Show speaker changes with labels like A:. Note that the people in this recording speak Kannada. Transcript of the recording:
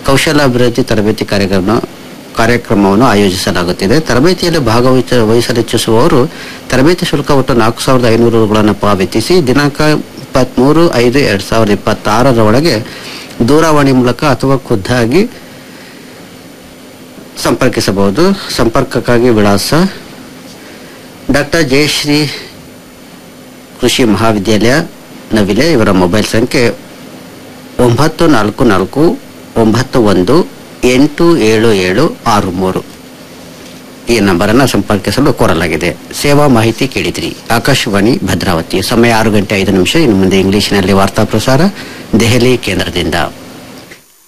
A: ಕೌಶಲಾಭಿವೃದ್ಧಿ ತರಬೇತಿ ಕಾರ್ಯಕ್ರಮ ಕಾರ್ಯಕ್ರಮವನ್ನು ಆಯೋಜಿಸಲಾಗುತ್ತಿದೆ ತರಬೇತಿಯಲ್ಲಿ ಭಾಗವಹಿಸ ವಹಿಸಲಿಚ್ಛಿಸುವವರು ತರಬೇತಿ ಶುಲ್ಕ ಒಟ್ಟು ನಾಲ್ಕು ಸಾವಿರದ ಐನೂರು ರುಗಳನ್ನು ಪಾವತಿಸಿ ದಿನಾಂಕ ಇಪ್ಪತ್ತ್ಮೂರು ಐದು ಎರಡು ಸಾವಿರದ ಇಪ್ಪತ್ತಾರರ ಒಳಗೆ ದೂರವಾಣಿ ಮೂಲಕ ಅಥವಾ ಖುದ್ದಾಗಿ ಸಂಪರ್ಕಿಸಬಹುದು ಸಂಪರ್ಕಕ್ಕಾಗಿ ವಿಳಾಸ ಡಾಕ್ಟರ್ ಜಯಶ್ರೀ ಕೃಷಿ ಮಹಾವಿದ್ಯಾಲಯ ನವಿಲೆ ಇವರ ಮೊಬೈಲ್ ಸಂಖ್ಯೆ ಒಂಬತ್ತು ನಾಲ್ಕು ನಾಲ್ಕು ಒಂಬತ್ತು ಒಂದು ಎಂಟು ಏಳು ಏಳು ಆರು ಮೂರು ಈ ನಂಬರನ್ನು ಸಂಪರ್ಕಿಸಲು ಕೋರಲಾಗಿದೆ ಸೇವಾ ಮಾಹಿತಿ ಕೇಳಿದ್ರಿ ಆಕಾಶವಾಣಿ ಭದ್ರಾವತಿ ಸಮಯ ಆರು ಗಂಟೆ ಐದು ನಿಮಿಷ ಇನ್ನು ಮುಂದೆ ಇಂಗ್ಲಿಷ್ನಲ್ಲಿ ವಾರ್ತಾ ಪ್ರಸಾರ ದೆಹಲಿ ಕೇಂದ್ರದಿಂದ